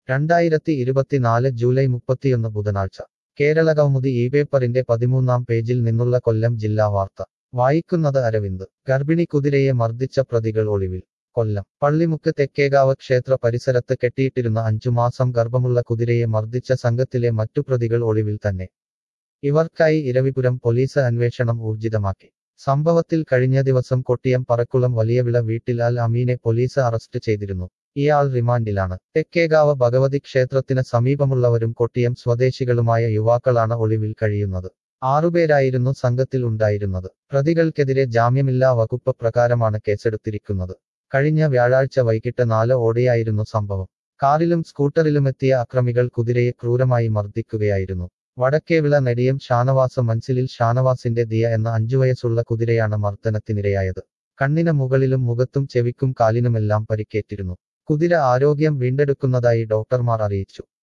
രണ്ടായിരത്തി ഇരുപത്തിനാല് ജൂലൈ മുപ്പത്തിയൊന്ന് ബുധനാഴ്ച കേരള കൗമുദി ഈ പേപ്പറിന്റെ പതിമൂന്നാം പേജിൽ നിന്നുള്ള കൊല്ലം ജില്ലാ വാർത്ത വായിക്കുന്നത് അരവിന്ദ് ഗർഭിണി കുതിരയെ മർദ്ദിച്ച പ്രതികൾ ഒളിവിൽ കൊല്ലം പള്ളിമുക്ക് തെക്കേകാവ് ക്ഷേത്ര പരിസരത്ത് കെട്ടിയിട്ടിരുന്ന അഞ്ചു മാസം ഗർഭമുള്ള കുതിരയെ മർദ്ദിച്ച സംഘത്തിലെ മറ്റു പ്രതികൾ ഒളിവിൽ തന്നെ ഇവർക്കായി ഇരവിപുരം പോലീസ് അന്വേഷണം ഊർജിതമാക്കി സംഭവത്തിൽ കഴിഞ്ഞ ദിവസം കൊട്ടിയം പറക്കുളം വലിയവിള വീട്ടിൽ അൽ അമീനെ പോലീസ് അറസ്റ്റ് ചെയ്തിരുന്നു ഇയാൾ റിമാൻഡിലാണ് തെക്കേകാവ് ഭഗവതി ക്ഷേത്രത്തിന് സമീപമുള്ളവരും കൊട്ടിയം സ്വദേശികളുമായ യുവാക്കളാണ് ഒളിവിൽ കഴിയുന്നത് ആറുപേരായിരുന്നു സംഘത്തിൽ ഉണ്ടായിരുന്നത് പ്രതികൾക്കെതിരെ ജാമ്യമില്ലാ വകുപ്പ് പ്രകാരമാണ് കേസെടുത്തിരിക്കുന്നത് കഴിഞ്ഞ വ്യാഴാഴ്ച വൈകിട്ട് നാല് ഓടെയായിരുന്നു സംഭവം കാറിലും സ്കൂട്ടറിലുമെത്തിയ അക്രമികൾ കുതിരയെ ക്രൂരമായി മർദ്ദിക്കുകയായിരുന്നു വടക്കേവിള നെടിയം ഷാനവാസ് മൻസിലിൽ ഷാനവാസിന്റെ ദിയ എന്ന അഞ്ചു വയസ്സുള്ള കുതിരയാണ് മർദ്ദനത്തിനിരയായത് കണ്ണിന് മുകളിലും മുഖത്തും ചെവിക്കും കാലിനുമെല്ലാം പരിക്കേറ്റിരുന്നു കുതിര ആരോഗ്യം വീണ്ടെടുക്കുന്നതായി ഡോക്ടർമാർ അറിയിച്ചു